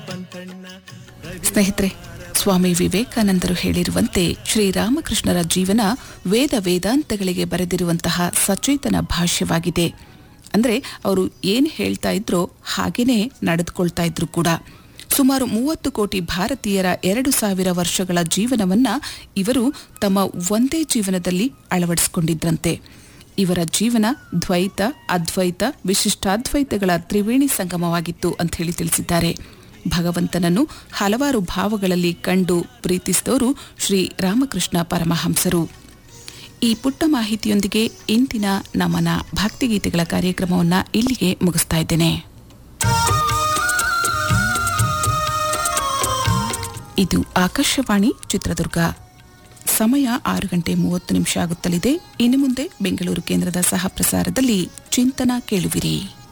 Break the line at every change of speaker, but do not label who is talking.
ಸ್ನೇಹಿತರೆ ಸ್ವಾಮಿ ವಿವೇಕಾನಂದರು ಹೇಳಿರುವಂತೆ ಶ್ರೀರಾಮಕೃಷ್ಣರ ಜೀವನ ವೇದ ವೇದಾಂತಗಳಿಗೆ ಬರೆದಿರುವಂತಹ ಸಚೇತನ ಭಾಷ್ಯವಾಗಿದೆ ಅಂದ್ರೆ ಅವರು ಏನ್ ಹೇಳ್ತಾ ಇದ್ರೋ ಹಾಗೇನೆ ನಡೆದುಕೊಳ್ತಾ ಇದ್ರು ಕೂಡ ಸುಮಾರು ಮೂವತ್ತು ಕೋಟಿ ಭಾರತೀಯರ ಎರಡು ಸಾವಿರ ವರ್ಷಗಳ ಜೀವನವನ್ನ ಇವರು ತಮ್ಮ ಒಂದೇ ಜೀವನದಲ್ಲಿ ಅಳವಡಿಸಿಕೊಂಡಿದ್ರಂತೆ ಇವರ ಜೀವನ ದ್ವೈತ ಅದ್ವೈತ ವಿಶಿಷ್ಟಾದ್ವೈತಗಳ ತ್ರಿವೇಣಿ ಸಂಗಮವಾಗಿತ್ತು ಅಂತ ಹೇಳಿ ತಿಳಿಸಿದ್ದಾರೆ ಭಗವಂತನನ್ನು ಹಲವಾರು ಭಾವಗಳಲ್ಲಿ ಕಂಡು ಪ್ರೀತಿಸಿದವರು ಶ್ರೀ ರಾಮಕೃಷ್ಣ ಪರಮಹಂಸರು ಈ ಪುಟ್ಟ ಮಾಹಿತಿಯೊಂದಿಗೆ ಇಂದಿನ ನಮನ ಭಕ್ತಿಗೀತೆಗಳ ಕಾರ್ಯಕ್ರಮವನ್ನು ಇಲ್ಲಿಗೆ ಮುಗಿಸ್ತಾ ಇದ್ದೇನೆ ಇದು ಆಕಾಶವಾಣಿ ಚಿತ್ರದುರ್ಗ ಸಮಯ ಆರು ಗಂಟೆ ಮೂವತ್ತು ನಿಮಿಷ ಆಗುತ್ತಲಿದೆ ಇನ್ನು ಮುಂದೆ ಬೆಂಗಳೂರು ಕೇಂದ್ರದ ಸಹ ಪ್ರಸಾರದಲ್ಲಿ ಚಿಂತನ ಕೇಳುವಿರಿ